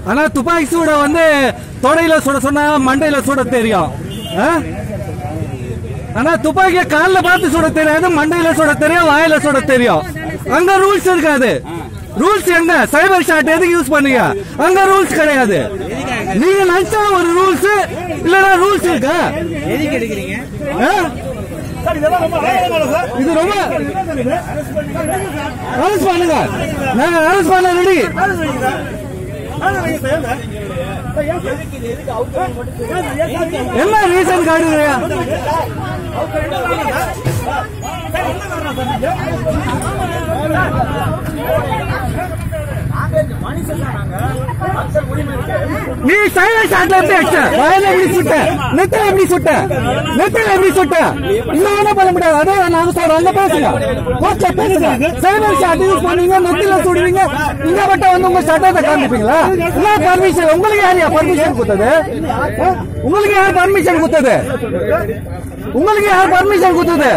ஆனா துப்பாக்கி சூட வந்து தொடையில சுட சொன்னா மண்டையில சுட தெரியும் ஆ? ஆனா துப்பாக்கிய கால்ல பார்த்து சுட தெரியாது மண்டையில சுட தெரியும் வாயில சுட தெரியும் அங்க ரூல்ஸ் இருக்காது ரூல்ஸ் எங்க சைபர் ஷாட் எதுக்கு யூஸ் பண்ணீங்க அங்க ரூல்ஸ் கிடையாது நீங்க நினைச்சா ஒரு ரூல்ஸ் இல்லனா ரூல்ஸ் இருக்கா எதுக்கு எடுக்கிறீங்க ஆ? இது ரொம்ப அரெஸ்ட் பண்ணுங்க நாங்க அரெஸ்ட் பண்ண ரெடி என்ன ரீசன் காட்டுறியா நீ சைலண்ட் ஷாட்ல எப்படி அடிச்ச வயல எப்படி சுட்ட நெத்தில எப்படி சுட்ட நெத்தில எப்படி சுட்ட இன்னும் என்ன பண்ண முடியாது அதான் நாங்க சொல்றோம் அங்க பேசுங்க கோச்ச பேசுங்க சைலண்ட் ஷாட் யூஸ் பண்ணீங்க நெத்தில சுடுவீங்க இங்க மட்டும் வந்து உங்க சட்டத்தை காமிப்பீங்களா என்ன பர்மிஷன் உங்களுக்கு யார் பர்மிஷன் கொடுத்தது ஆ? உங்களுக்கு யார் பர்மிஷன் கொடுத்தது உங்களுக்கு யார் பர்மிஷன் கொடுத்தது